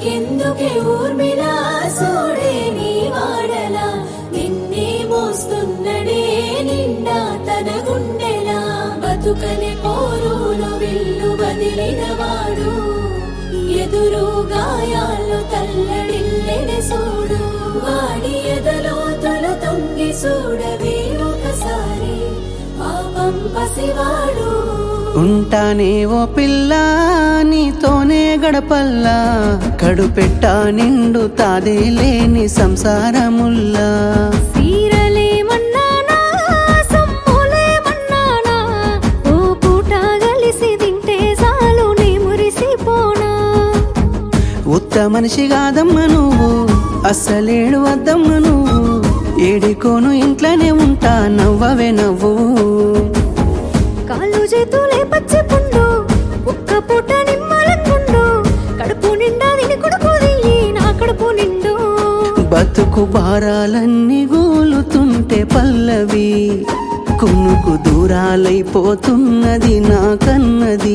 మనకెందుకే ఊర్మిళ సోడే నీ వాడలా నిన్నే మోస్తున్నడే నిండా తన గుండెలా బతుకని పోరులో విల్లు వదిలిన వాడు ఎదురు గాయాల్లో తల్లడిల్లెని సూడు వాడి ఎదలో తొల తొంగి చూడవే ఒకసారి పాపం పసివాడు ఉంటానే ఓ పిల్ల నీతోనే గడపల్లా కడుపెట్టా నిండు తాదే లేని సంసారముల్లా సీరలేమన్నానా సమ్ములేమన్నానా ఓ పూట కలిసి తింటే చాలు నీ మురిసిపోనా ఉత్త మనిషి కాదమ్మ నువ్వు అస్సలేడు వద్దమ్మ నువ్వు ఏడికోను ఇంట్లోనే ఉంటా నవ్వవే నవ్వు కాళ్ళు చేతులే పచ్చి పుండు ఒక్క పూట నిమ్మలకుండు కడుపు నిండా తిని కొడుకు దియ్యి నా కడుపు నిండు బతుకు భారాలన్నీ గోలుతుంటే పల్లవి కునుకు దూరాలైపోతున్నది నా కన్నది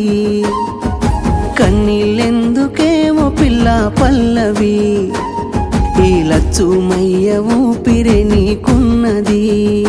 కన్నీళ్ళెందుకేమో పిల్ల పల్లవి ఈ లచ్చుమయ్య ఊపిరే నీకున్నది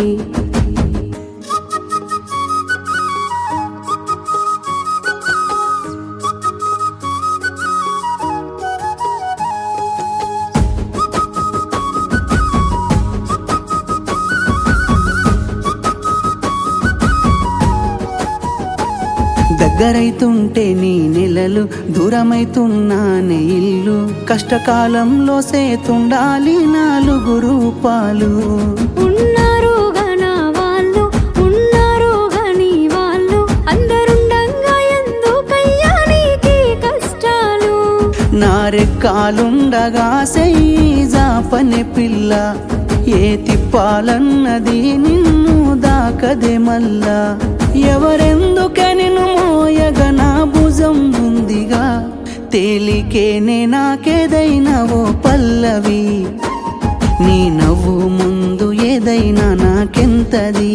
దగ్గరైతుంటే నీ నెలలు దూరమైతున్నానే ఇల్లు కష్టకాలంలో సేతుండాలి నాలుగు రూపాలు ఉన్నారు గనా వాళ్ళు ఉన్నారు గని వాళ్ళు అందరుండంగా ఎందుకయ్యా నీకీ కష్టాలు నారెక్కాలుండగా జాపనే పిల్ల ఏ తిప్పాలన్నది నిన్ను దాకదే మల్లా ఎవరెందుకే నిన్ను మోయగ నా భుజం ఉందిగా తేలికేనే నాకేదైనా ఓ పల్లవి నీ నవ్వు ముందు ఏదైనా నాకెంతది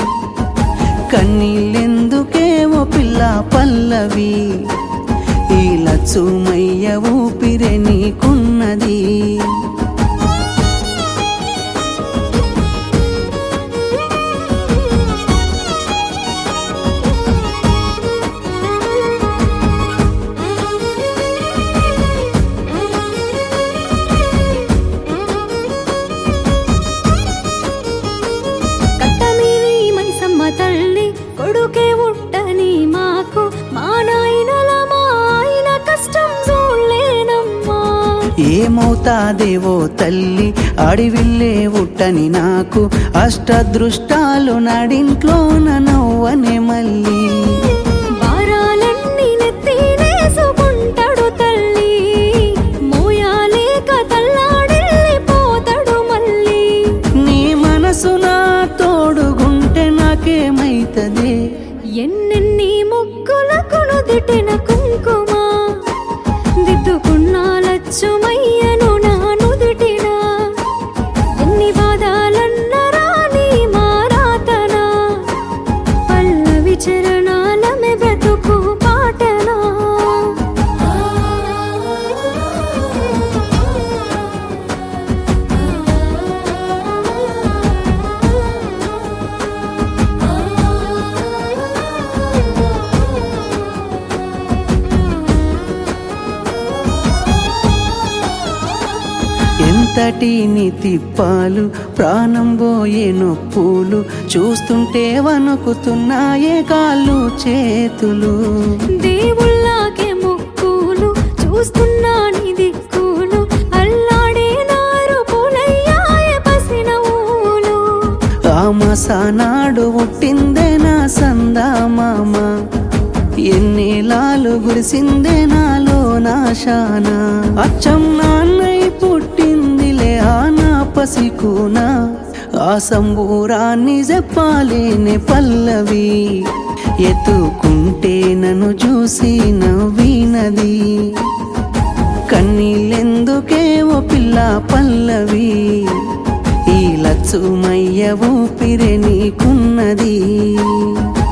కన్నీళ్ళెందుకేమో పిల్ల పల్లవి ఈ లచ్చుమయ్య ఊపిరే నీకున్నది కట్టమీది మైసమ్మ తల్లి కొడుకే ఉట్టని మాకు మా నాయనల మా ఆయన కష్టం చూడలేనమ్మా ఏమవుతాదేవో తల్లి అడివిల్లే ఉట్టని నాకు అష్టదృష్టాలు నడింట్లోన నవ్వనే మళ్ళీ భారాలన్నీ నెత్తినేసుకుంటాడు తల్లి మోయాలేక తల్లాడెళ్ళిపోతాడు మళ్ళీ నీ మనసు నా తోడుగుంటే నాకేమైతదే ఎన్నెన్ని ముగ్గులకు నుదిటిన కుంకుమ దిద్దుకున్న లచ్చుమయ్యను నా నుదిటిన ఎన్ని బాధాలన్నరా నీ మారాతనా పల్లవి చరణాలమే బ్రతుకు పాటనా ఎంతటి నీ తిప్పాలు ప్రాణం పోయే నొప్పులు చూస్తుంటే వణుకుతున్నాయే కాళ్ళు చేతులు దేవుళ్ళకే మొక్కులు చూస్తున్నా నీ దిక్కులు అల్లాడే నారు పులయ్యాయ పసిన ఊలు ఆమసానాడు పుట్టిందే నా సందా మామ ఎన్నేలాలు గురిసిందే నాలో నా శానా అచ్చం నాన్నై పుట్టిందిలే ఆ నా పసికునా ఆ సంబూరాన్ని చెప్పాలేనే పల్లవి ఎత్తుకుంటే నన్ను చూసి నవ్వినది కన్నీళ్ళెందుకే ఓ పిల్ల పల్లవి ఈ లచ్చుమయ్య ఊపిరి నీకున్నది